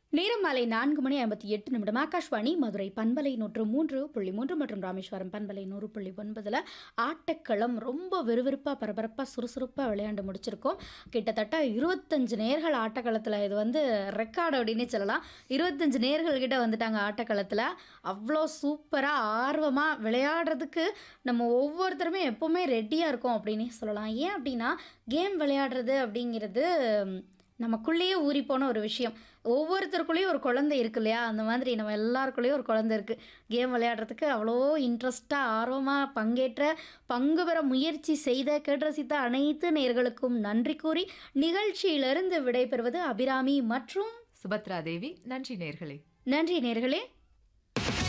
நேரம் மாலை நான்கு மணி ஐம்பத்தி எட்டு நிமிடம் ஆகாஷ்வாணி மதுரை பண்பலை நூற்று மூன்று புள்ளி மூன்று மற்றும் ராமேஸ்வரம் பண்பலை நூறு புள்ளி ஒன்பதில் ஆட்டக்களம் ரொம்ப விறுவிறுப்பாக பரபரப்பாக சுறுசுறுப்பாக விளையாண்டு முடிச்சிருக்கோம் கிட்டத்தட்ட இருபத்தஞ்சு நேர்கள் ஆட்டக்களத்தில் இது வந்து ரெக்கார்டு அப்படின்னு சொல்லலாம் இருபத்தஞ்சு நேர்கள் கிட்ட வந்துட்டாங்க ஆட்டக்களத்தில் அவ்வளோ சூப்பராக ஆர்வமாக விளையாடுறதுக்கு நம்ம ஒவ்வொருத்தருமே எப்போவுமே ரெடியாக இருக்கோம் அப்படின்னே சொல்லலாம் ஏன் அப்படின்னா கேம் விளையாடுறது அப்படிங்கிறது நமக்குள்ளேயே ஊறி போன ஒரு விஷயம் ஒவ்வொருத்தருக்குள்ளேயும் ஒரு குழந்தை இருக்கு இல்லையா அந்த மாதிரி நம்ம எல்லாருக்குள்ளேயும் ஒரு குழந்தை இருக்குது கேம் விளையாடுறதுக்கு அவ்வளோ இன்ட்ரெஸ்ட்டாக ஆர்வமாக பங்கேற்ற பங்கு பெற முயற்சி செய்த கேட்ரசித்த அனைத்து நேர்களுக்கும் நன்றி கூறி நிகழ்ச்சியிலிருந்து விடைபெறுவது அபிராமி மற்றும் சுபத்ரா தேவி நன்றி நேர்களே நன்றி நேர்களே